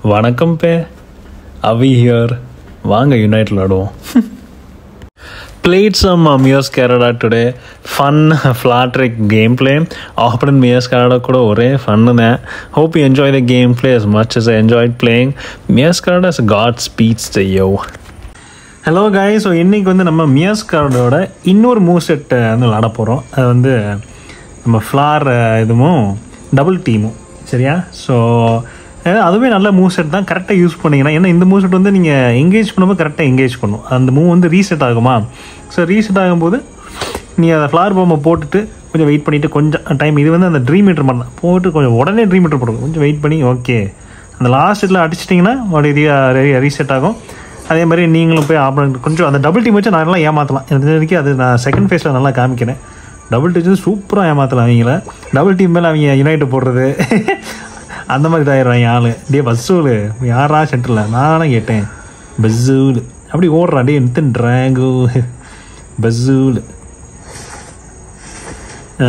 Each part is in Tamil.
வணக்கம் பே அவி ஹியர் வாங்க யுனைட் விளாடுவோம் played some uh, Mios Canada today. Fun, flat-trick gameplay. Opponent Mios Canada கூட ஒரே ஃபன்னு தான் hope you enjoy the game play as much as I enjoyed playing. Mios Canada is God speeds to you. Hello guys so இன்றைக்கி வந்து நம்ம மியாஸ் கார்டோட இன்னொரு மூவ் செட்டை வந்து விளாட போகிறோம் அது வந்து நம்ம ஃப்ளார் இதுவும் டபுள் டீமும் சரியா ஸோ அதுவே நல்ல மூவ் செட் தான் கரெக்டாக யூஸ் பண்ணிங்கன்னா ஏன்னா இந்த மூவ் செட் வந்து நீங்கள் எங்கேஜ் பண்ணும்போது கரெக்டாக எங்கேஜ் பண்ணும் அந்த மூவ் வந்து ரீசெட் ஆகுமா ஸோ ரீசெட் ஆகும்போது நீ அதை ஃப்ளார் பொம்மை போட்டுட்டு கொஞ்சம் வெயிட் பண்ணிவிட்டு கொஞ்சம் டைம் இது வந்து அந்த ட்ரீம் மீட்டர் மாதிரி தான் போட்டு கொஞ்சம் உடனே ட்ரீம் மீட்டர் போடுங்க கொஞ்சம் வெயிட் பண்ணி ஓகே அந்த லாஸ்ட் இதில் அடிச்சிட்டிங்கன்னா மறுபடியும் ரீசெட் ஆகும் அதே மாதிரி நீங்களும் போய் ஆப்பனண்ட் கொஞ்சம் அந்த டபுள் டீம் வச்சு நான் நல்லா ஏமாற்றலாம் எனக்கு வரைக்கும் அது நான் செகண்ட் ஃபேஸில் நல்லா காமிக்கிறேன் டபுள் டீம் வச்சு சூப்பராக ஏமாற்றலாம் அவங்கள டபுள் டீம் மேலே அவங்க யுனைட்டு போடுறது அந்த மாதிரி இதாயிடுறாங்க ஆள் டே பஸ்ஸூலு யாரா சென்டரில் நானும் கேட்டேன் பஸ்ஸூலு அப்படி ஓடுறா டே எந்த ட்ராகு பஸ்ஸூலு ஆ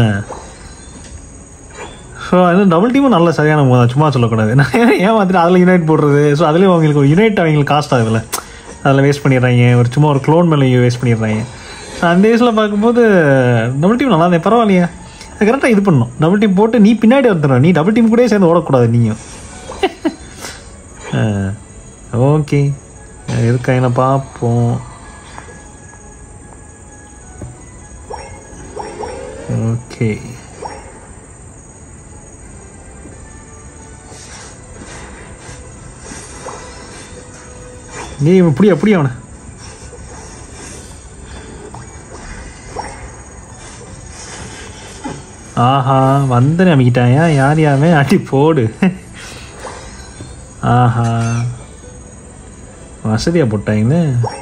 ஸோ அது டபுள் டீமும் நல்ல சரியான மூவ் தான் சும்மா சொல்லக்கூடாது நான் ஏமாத்திட்டு அதில் யுனைட் போடுறது ஸோ அதுலேயும் அவங்களுக்கு ஒரு யுனைட் அவங்களுக்கு காஸ்ட் ஆகுதுல்ல அதில் வேஸ்ட் பண்ணிடுறாங்க ஒரு சும்மா ஒரு க்ளோன் மேலே வேஸ்ட் பண்ணிடுறாங்க ஸோ அந்த வயசில் பார்க்கும்போது டபுள் டீம் நல்லா இருந்தேன் பரவாயில்லையா கரெக்டாக இது பண்ணணும் டபுள் டீம் போட்டு நீ பின்னாடி வந்துடும் நீ டபுள் டீம் கூட சேர்ந்து ஓடக்கூடாது நீயும் ஓகே இருக்காங்க பார்ப்போம் ஓகே நீ இப்படி அப்படி அவனை ஆஹா வந்தனே அமைக்கிட்டாயா யார் யாமே அடி போடு ஆஹா வசதியாக போட்டாங்கன்னு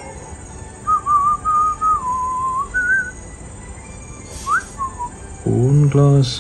ஓன் கிளாஸ்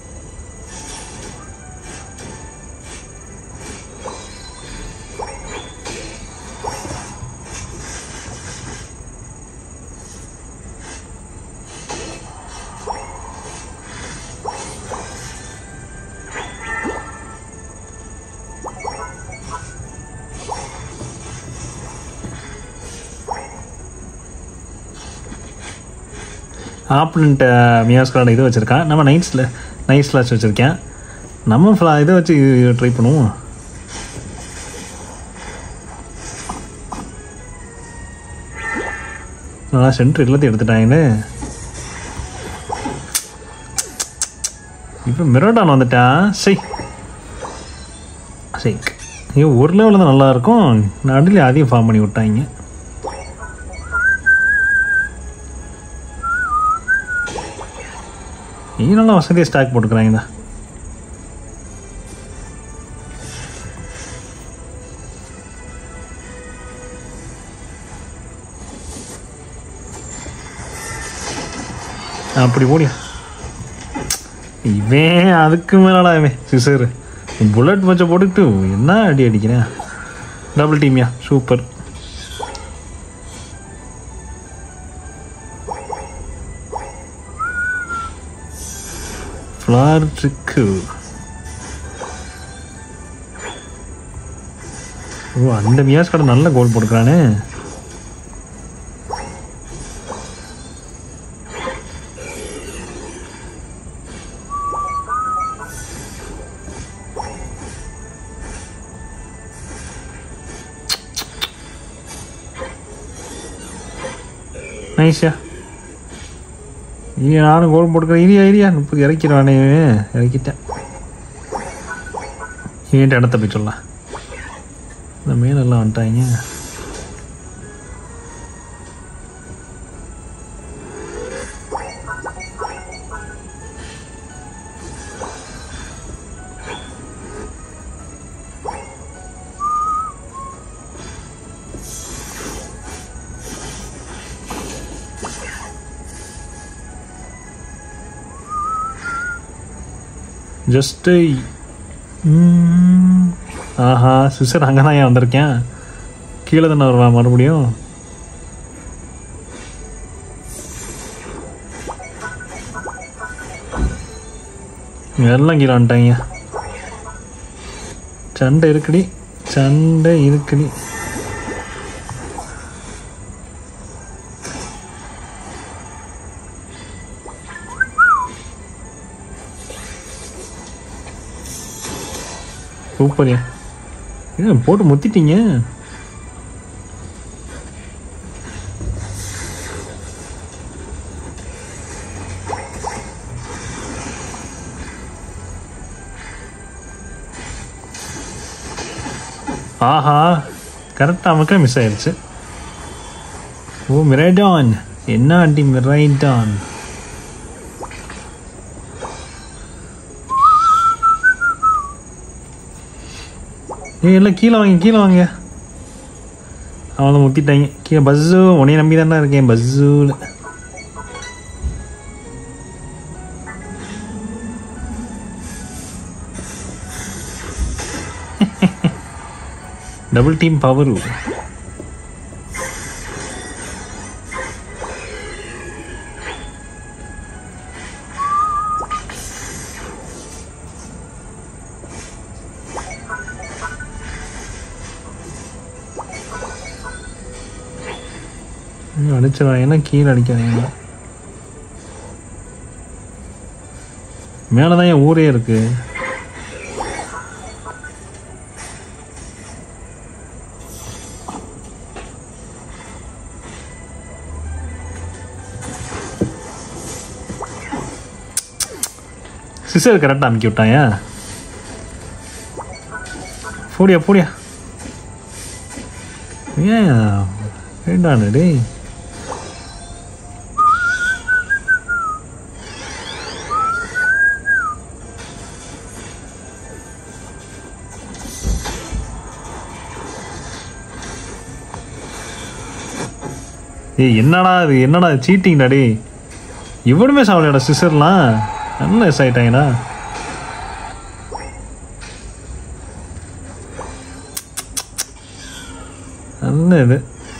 ஆப்பனண்ட் மியாஸ் கார்டு இது வச்சுருக்கான் நம்ம நைட்ஸில் நைட் ஸ்லாஷ் வச்சுருக்கேன் நம்ம ஃப்ளா இதை வச்சு ட்ரை பண்ணுவோம் நல்லா சென்ட்ரு எல்லாத்தையும் எடுத்துட்டாங்கன்னு இப்போ மிரோடான் வந்துட்டான் சரி சரி ஐயோ ஒரு லெவலில் தான் நல்லாயிருக்கும் நடுவில் அதையும் ஃபார்ம் பண்ணி விட்டாங்க நல்லா வசதியாக ஸ்டாக் போட்டுக்கிறாங்க தான் அப்படி ஓடியா இவன் அதுக்கு மேலடா இவன் சிசரு புல்லட் மச்ச போட்டுக்கிட்டு என்ன அடி அடிக்கிறேன் டபுள் டீமியா சூப்பர் ஃப்ளார் ட்ரிக்கு ஓ அந்த மியாஸ் கடை நல்ல கோல் போட்டுக்கிறானே நைஸா இனி நானும் கோல் போட்டுக்கிறேன் இரியா இரியா முப்பது இறக்கிறானே இறக்கிட்டேன் ஏன்ட்டு இடத்த போய் சொல்லலாம் இந்த மேலெல்லாம் வந்துட்டாங்க ஜஸ்ட்டு ஆஹா சிஸ்டர் அங்கே தான் ஏன் வந்திருக்கேன் கீழே தானே வருவேன் மறுபடியும் எல்லாம் கீழே வந்துட்டாங்க சண்டை இருக்குடி சண்டை இருக்குடி சூப்பர்யா ஏன் போட்டு முத்திட்டீங்க ஆஹா கரெக்டாக நமக்கு மிஸ் ஆயிடுச்சு ஓ மிரைடான் என்ன ஆண்டி மிரைடான் ஏய் எல்லாம் கீழே வாங்க கீழே வாங்க அவனை முத்திட்டாங்க கீழே பஸ்ஸு உன்னைய நம்பி தானே இருக்கேன் பஸ்ஸுல డబుల్ టీమ్ పవరు அடிச்சிடும் ஏன்னா கீழே அடிக்காதீங்க மேலே தான் என் ஊரே இருக்குது சிசர் கரெக்டாக அமுக்கி விட்டாயா போடியா போடியா ஏன் வேண்டானு டேய் ஏய் என்னடா இது என்னடா சீட்டிங்டா டேய் இவனுமே சாவலையாடா சிசர்லாம் நல்ல எஸ் ஆயிட்டாங்கடா நல்ல இது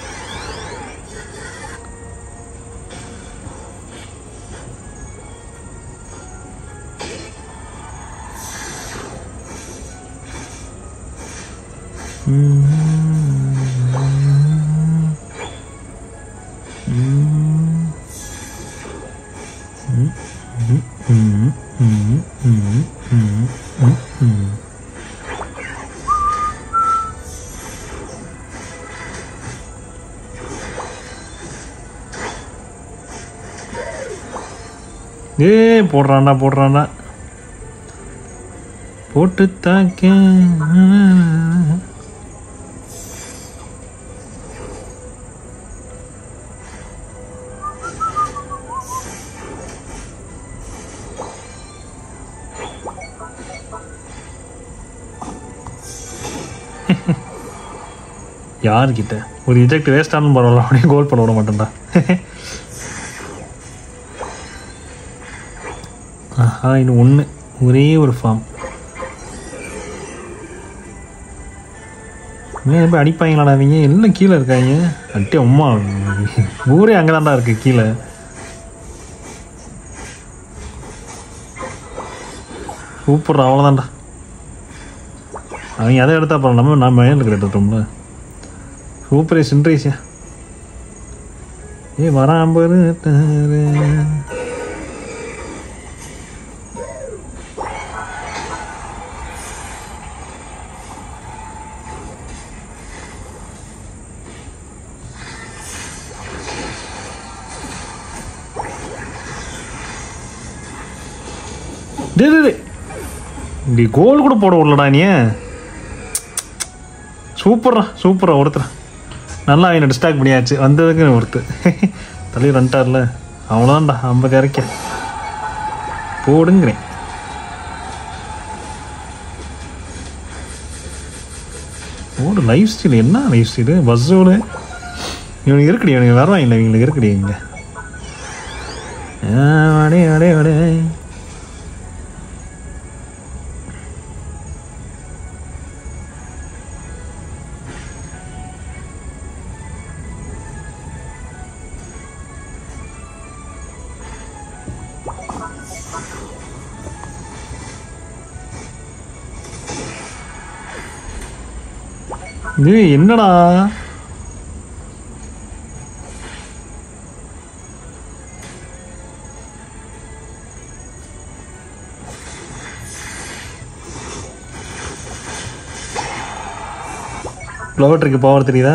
ஏ போடுறான்டா போடுறான்டா போட்டு தாக்க யாருக்கிட்ட ஒரு இஜெக்ட் வேஸ்ட் ஆனாலும் பரவாயில்ல அப்படியே கோல் பண்ண விட மாட்டேன்டா ஆஹா இன்னும் ஒன்று ஒரே ஒரு ஃபார்ம் ஏன் போய் அடிப்பாங்களாடா அவங்க எல்லாம் கீழே இருக்காங்க அட்டே அம்மா ஊரே அங்கே தான்டா இருக்கு கீழே சூப்பர் அவ்வளோதான்டா அவங்க அதை எடுத்தா அப்புறம் நம்ம நான் மேலே இருக்கிற எடுத்துட்டோம்ல சூப்பரே சின்ரைஸியா ஏ வராம்பரு டேய் டேய், டேய் இப்படி கோல் கூட போட விடலடா நீ சூப்பர்ரா சூப்பரா ஒருத்தர் நல்லா அவனை டிஸ்டாக் பண்ணியாச்சு வந்ததுக்கு ஒருத்தர் தலைவர் வந்துட்டார்ல அவ்வளோதான்டா ஐம்பது இறக்க போடுங்கிறேன் ஓடு லைஃப் ஸ்டைல் என்ன லைஃப் ஸ்டைலு பஸ்ஸோடு இவனுக்கு இருக்குடி இவனுக்கு வருவாங்க இவங்களுக்கு இருக்குடி இங்கே அடே அடே அடே இது என்னடா ஃப்ளவர்ட்ருக்கு பவர் தெரியுதா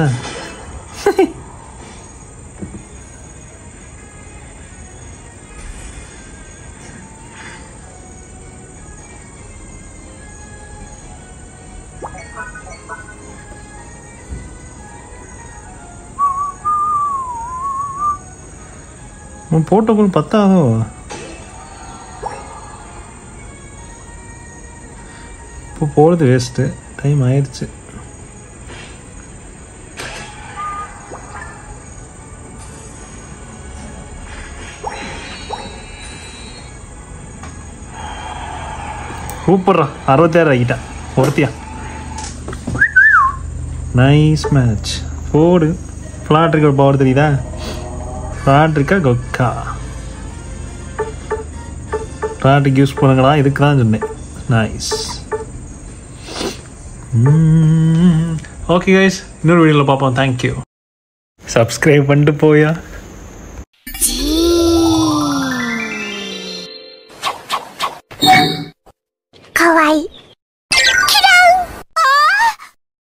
உன் போட்டோக்குள் பத்தாதோ இப்போ போகிறது வேஸ்ட்டு டைம் ஆயிடுச்சு சூப்பர்ரா அறுபத்தாயிரம் ஆகிட்டேன் ஒருத்தியா நைஸ் மேட்ச் போடு ஃப்ளாட்ரிக் ஒரு பவர் தெரியுதா ஃப்ளாட்ரிக்கா கொக்கா ஃப்ளாட்ரிக் யூஸ் பண்ணுங்களா இதுக்கு தான் சொன்னேன் நைஸ் ஓகே கைஸ் இன்னொரு வீடியோவில் பார்ப்போம் தேங்க்யூ சப்ஸ்கிரைப் பண்ணிட்டு போயா